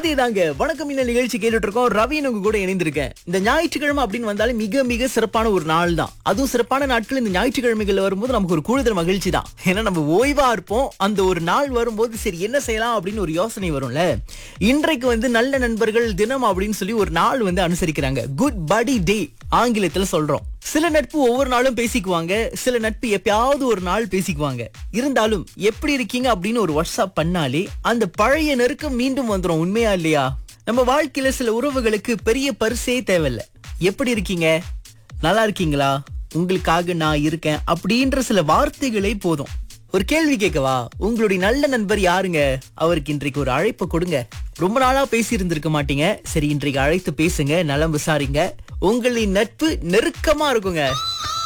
அதேதாங்க வணக்கம் இந்த நிகழ்ச்சி கேட்டுட்டு இருக்கோம் ரவின்னு உங்க கூட இணைந்திருக்கேன் இந்த ஞாயிற்றுக்கிழமை அப்படின்னு வந்தாலே மிக மிக சிறப்பான ஒரு நாள் தான் அதுவும் சிறப்பான நாட்கள் இந்த ஞாயிற்றுக்கிழமைகள் வரும்போது நமக்கு ஒரு கூடுதல் மகிழ்ச்சி தான் ஏன்னா நம்ம ஓய்வா இருப்போம் அந்த ஒரு நாள் வரும்போது சரி என்ன செய்யலாம் அப்படின்னு ஒரு யோசனை வரும்ல இன்றைக்கு வந்து நல்ல நண்பர்கள் தினம் அப்படின்னு சொல்லி ஒரு நாள் வந்து அனுசரிக்கிறாங்க குட் படி டே ஆங்கிலத்துல சொல்றோம் சில நட்பு ஒவ்வொரு நாளும் பேசிக்குவாங்க சில நட்பு எப்பயாவது ஒரு நாள் பேசிக்குவாங்க இருந்தாலும் எப்படி இருக்கீங்க அப்படின்னு ஒரு வாட்ஸ்அப் பண்ணாலே அந்த பழைய நெருக்கம் மீண்டும் வந்துரும் உண்மையா இல்லையா நம்ம வாழ்க்கையில சில உறவுகளுக்கு பெரிய பரிசே தேவையில்ல எப்படி இருக்கீங்க நல்லா இருக்கீங்களா உங்களுக்காக நான் இருக்கேன் அப்படின்ற சில வார்த்தைகளே போதும் ஒரு கேள்வி கேட்கவா உங்களுடைய நல்ல நண்பர் யாருங்க அவருக்கு இன்றைக்கு ஒரு அழைப்பு கொடுங்க ரொம்ப நாளா பேசி இருந்திருக்க மாட்டீங்க சரி இன்றைக்கு அழைத்து பேசுங்க நலம் விசாரிங்க உங்களின் நட்பு நெருக்கமா இருக்குங்க